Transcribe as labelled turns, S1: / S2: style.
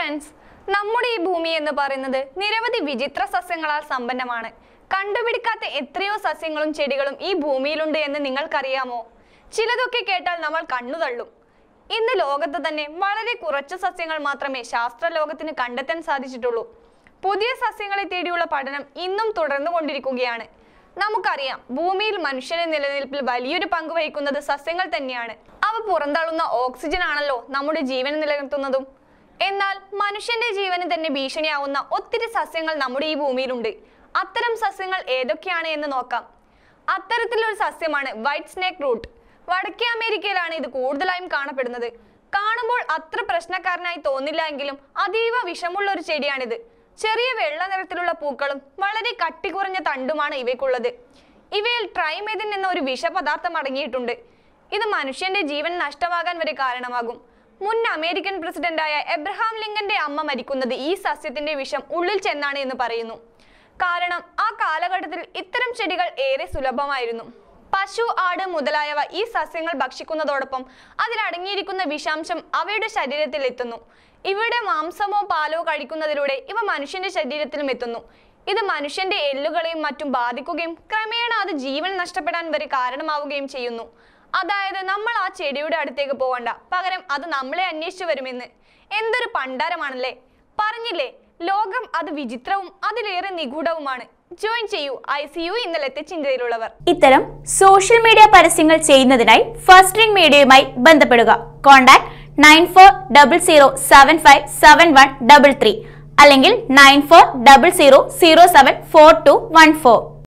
S1: friends നമ്മുടെ ഈ ഭൂമി എന്ന് പറയുന്നത് നിരവധി വിചിത്ര സസ്യങ്ങളാൽ സമ്പന്നമാണ് കണ്ടുപിടിക്കാത്ത എത്രയോ സസ്യങ്ങളും ചെടികളും ഈ ഭൂമിയിലുണ്ട് എന്ന് നിങ്ങൾക്കറിയാമോ ചിലതൊക്കെ കേട്ടാൽ നമ്മൾ കണ്ണു തള്ളും ഇന്ന് ലോകത്ത് തന്നെ വളരെ കുറച്ച് സസ്യങ്ങൾ മാത്രമേ ശാസ്ത്ര ലോകത്തിന് കണ്ടെത്താൻ സാധിച്ചിട്ടുള്ളൂ പുതിയ സസ്യങ്ങളെ തേടിയുള്ള പഠനം ഇന്നും തുടർന്നുകൊണ്ടിരിക്കുകയാണ് നമുക്കറിയാം ഭൂമിയിൽ മനുഷ്യന്റെ നിലനിൽപ്പിൽ വലിയൊരു പങ്ക് വഹിക്കുന്നത് സസ്യങ്ങൾ തന്നെയാണ് അവ പുറന്തള്ളുന്ന ഓക്സിജൻ ആണല്ലോ നമ്മുടെ ജീവൻ നിലനിർത്തുന്നതും എന്നാൽ മനുഷ്യന്റെ ജീവന് തന്നെ ഭീഷണിയാവുന്ന ഒത്തിരി സസ്യങ്ങൾ നമ്മുടെ ഈ ഭൂമിയിലുണ്ട് അത്തരം സസ്യങ്ങൾ ഏതൊക്കെയാണ് എന്ന് നോക്കാം അത്തരത്തിലൊരു സസ്യമാണ് വൈറ്റ് സ്നേക്ക് റൂട്ട് വടക്കേ അമേരിക്കയിലാണ് ഇത് കൂടുതലായും കാണപ്പെടുന്നത് കാണുമ്പോൾ അത്ര പ്രശ്നക്കാരനായി തോന്നില്ല എങ്കിലും അതീവ വിഷമുള്ള ഒരു ചെടിയാണിത് ചെറിയ വെള്ള നിറത്തിലുള്ള പൂക്കളും വളരെ കട്ടി കുറഞ്ഞ തണ്ടുമാണ് ഇവയ്ക്കുള്ളത് ഇവയിൽ ട്രൈമെതിൻ എന്ന ഒരു വിഷപദാർത്ഥം അടങ്ങിയിട്ടുണ്ട് ഇത് മനുഷ്യന്റെ ജീവൻ നഷ്ടമാകാൻ വരെ കാരണമാകും മുൻ അമേരിക്കൻ പ്രസിഡന്റായ എബ്രഹാം ലിങ്കന്റെ അമ്മ മരിക്കുന്നത് ഈ സസ്യത്തിന്റെ വിഷം ഉള്ളിൽ ചെന്നാണ് എന്ന് പറയുന്നു കാരണം ആ കാലഘട്ടത്തിൽ ഇത്തരം ചെടികൾ ഏറെ സുലഭമായിരുന്നു പശു ആട് മുതലായവ ഈ സസ്യങ്ങൾ ഭക്ഷിക്കുന്നതോടൊപ്പം അതിലടങ്ങിയിരിക്കുന്ന വിഷാംശം അവയുടെ ശരീരത്തിൽ എത്തുന്നു ഇവയുടെ മാംസമോ പാലോ കഴിക്കുന്നതിലൂടെ ഇവ മനുഷ്യന്റെ ശരീരത്തിലും എത്തുന്നു ഇത് മനുഷ്യന്റെ എല്ലുകളെയും മറ്റും ബാധിക്കുകയും ക്രമേണ അത് ജീവൻ നഷ്ടപ്പെടാൻ വരെ കാരണമാവുകയും ചെയ്യുന്നു അതായത് നമ്മൾ ആ ചെടിയുടെ അടുത്തേക്ക് പോകണ്ട പകരം അത് നമ്മളെ അന്വേഷിച്ചു വരുമെന്ന് എന്തൊരു പണ്ടാരമാണല്ലേ പറഞ്ഞില്ലേ ലോകം അത് വിചിത്രവും അതിലേറെ നിഗൂഢവുമാണ് ജോയിൻ ചെയ്യൂ ഐ സി യു ഇന്നലത്തെ ചിന്തയിലുള്ളവർ
S2: ഇത്തരം സോഷ്യൽ മീഡിയ പരസ്യങ്ങൾ ചെയ്യുന്നതിനായി ഫസ്റ്റ് റിംഗ് മീഡിയയുമായി ബന്ധപ്പെടുക contact nine four double zero seven five seven one double three അല്ലെങ്കിൽ nine four double zero zero seven four two one four